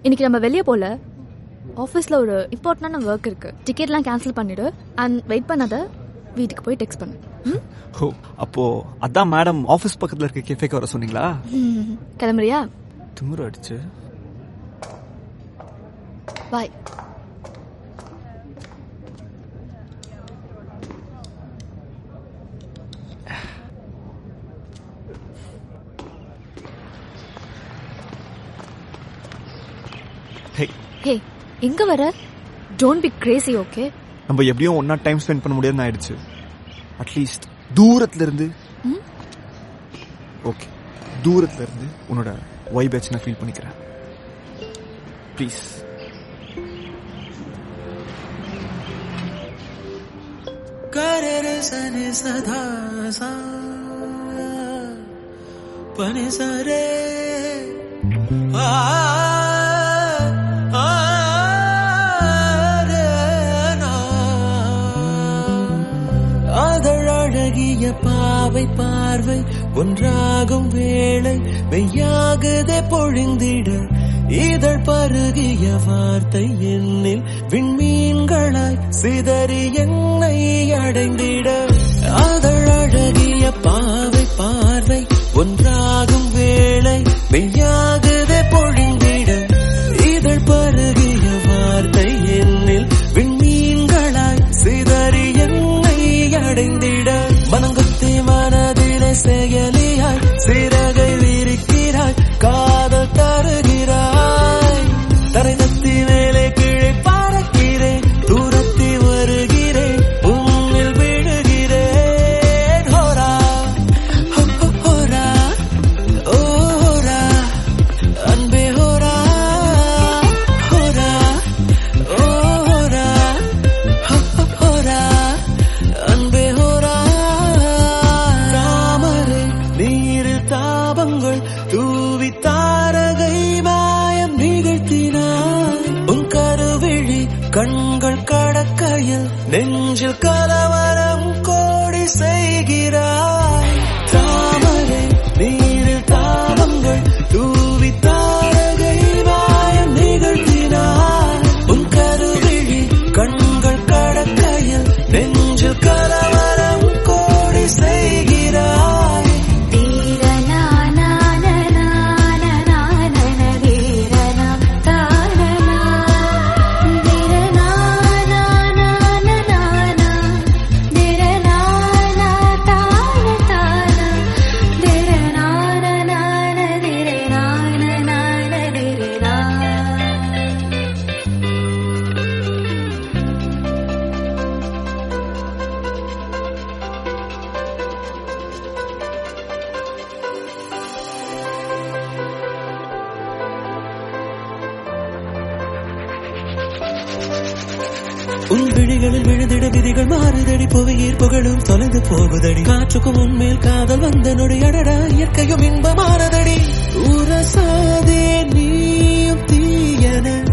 இன்னைக்கு நம்ம வெளியே போல ஆஃபீஸில் ஒரு இம்பார்ட்டண்டான ஒர்க் இருக்கு டிக்கெட்லாம் கேன்சல் பண்ணிடு அண்ட் வெயிட் பண்ணாத வீட்டுக்கு போய் டெக்ஸ்ட் பண்ணு ம்? ஓ அப்போ அதான் மேடம் ஆபீஸ் பக்கத்துல இருக்க கேஃபேக்கு வர சொன்னீங்களா ம். கிளம்புறியா திமுரு அடிச்சு பாய் ஹே ஹே எங்க வர டோன்ட் பி கிரேசி ஓகே நம்ம எப்படியும் ஒன்னா டைம் ஸ்பெண்ட் பண்ண முடியாதுன்னு ஆயிடுச்சு அட்லீஸ்ட் தூரத்துல இருந்து ம்? ஓகே தூரத்துல இருந்து உன்னோட வைப் நான் ஃபீல் பண்ணிக்கிறேன் ப்ளீஸ் கரர சனி சதா சா பனி சரே ஆ ஆ, ரே, நா. அதழகிய பாவை பார்வை ஒன்றாகும் வேளை மெய்யாகுதே பொழிந்திட இதழ் பருகிய வார்த்தை என்னில் விண்மீன்களாய் சிதறி என்னை அடைந்திட அதழகிய பாவை பார்வை ஒன்றாகும் வேளை மெய்யாகுதே பொழிந்திட இதழ் பருகிய வார்த்தை என்னில் விண்மீன்களாய் சிதறி என்னை அடைந்திட மனங்குத்தி மனதிலே செயலியாய் சிறகை விரிக்கிறாய் காதல் தருகிறாய் தரை தத்தி மேலே கீழே பறக்கிறேன் தூரத்தி வருகிறேன் உன்னில் விழுகிறேன் ஹோரா ஹோ, ஹோ, ஹோரா ஓ ஹோரா அன்பே ஹோரா ஹோரா ஓ ஹோரா ஹோ, ஹோ, ஹோரா அன்பே ஹோரா ராமரே நீரில் தாபங்கள் தூவி தாரகை மாயம் நிகழ்த்தினாய் உன் கருவிழி கண்கள் கடக்கையில் நெஞ்சில் கலவரம் கோடி செய்கிறாய் தாமரை நீரில் தாபங்கள் தூவி தாரகை மாயம் நிகழ்த்தினாய் உன் கருவிழி கண்கள் கடக்கையில் நெஞ்சில் கலவரம் கோடி செய்கிறாய் உன் விழிகளில் விழுந்திட விதிகள் மாறுதடி புவியீர் புகழும் தொலைந்து போகுதடி காற்றுக்கும் உன்மேல் காதல் வந்த நொடி அடடா இயற்கையும் இன்பமானதடி உரசாதே நீயும் தீயன